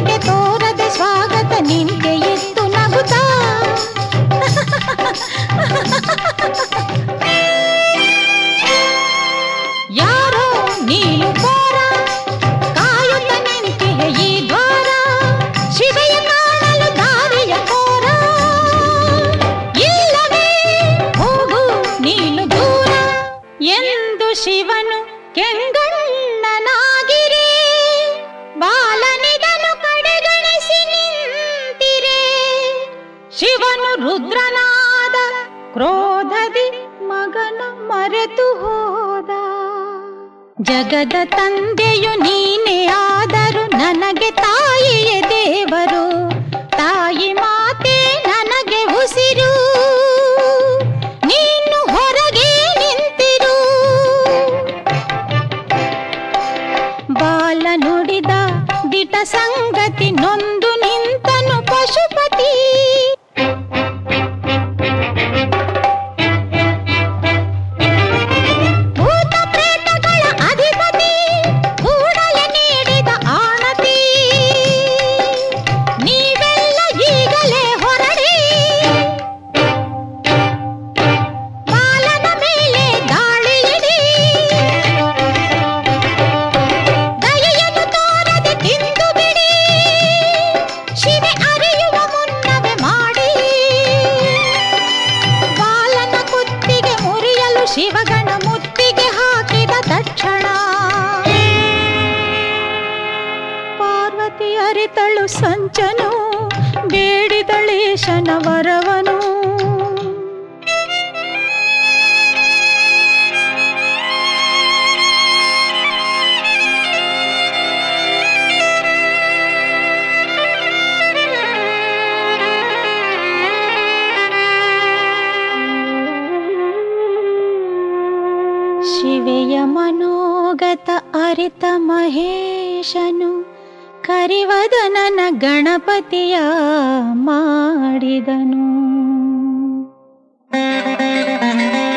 ನನಗೆ ತೋರದೆ ಸ್ವಾಗತ ನಿಂತೆ ಎತ್ತು ನಗುತ್ತಾ ಯಾರೋ ನೀನು ಕೋರ ಕಾಯುತ್ತ ನಿಂತಿಹೆ ಈ ದ್ವಾರ ಶಿವೆಯ ಕಾಣಲು ದಾರಿಯ ಕೋರ ಇಲ್ಲವೇ ಹೋಗು ನೀನು ದೂರ ಎಂದು ಶಿವನು ಕೆಂಗಣ್ಣನಾಗಿರೇ ಬಾಲನಿದನು ಕಡೆಗಣಿಸಿ ನಿಂತಿರೆ ಶಿವನು ರುದ್ರನಾದ ಕ್ರೋಧದಿ ಮಗನ ಮರೆತು ಹೋದ ಜಗದ ತಂದೆಯು ನೀನೇ ಆದರೂ ನನಗೆ ತಾಯಿಯೇ ದೇವರು ತಾಯಿ ಮಾತೆ ನನಗೆ ಉಸಿರು ನೀನು ಹೊರಗೆ ನಿಂತಿರು ಬಾಲ ನುಡಿದ ದಿಟ ಸಂಗತಿ ನೊಂದು ನಿಂತನು ಪಶುಪತಿ ಭೂತ ಪ್ರೇತಗಳ ಅಧಿಪತಿ ಕೂಡಲೇ ನೀಡಿದ ಆಣತಿ ನೀವೆಲ್ಲ ಈಗಲೇ ಹೊರಡಿ ಬಾಲನ ಮೇಲೆ ದಾಳಿ ಇಡಿ ದಯೆಯನ್ನು ತೋರದೆ ತಿಂದು ಬಿಡಿ ಶಿವೆ ಅರಿಯುವ ಮುನ್ನವೇ ಮಾಡಿ ಬಾಲನ ಕುತ್ತಿಗೆ ಮುರಿಯಲು ಶಿವಗಣ ಮುತ್ತಿಗೆ ಹಾಕಿದ ತಕ್ಷಣ ಪಾರ್ವತಿ ಅರಿತಳು ಸಂಚನು ಬೇಡಿದಳೇಶನ ವರವನು ಶಿವೆಯ ಮನೋಗತ ಅರಿತ ಮಹೇಶನು ಕರಿವದನನ ಗಣಪತಿಯ ಮಾಡಿದನು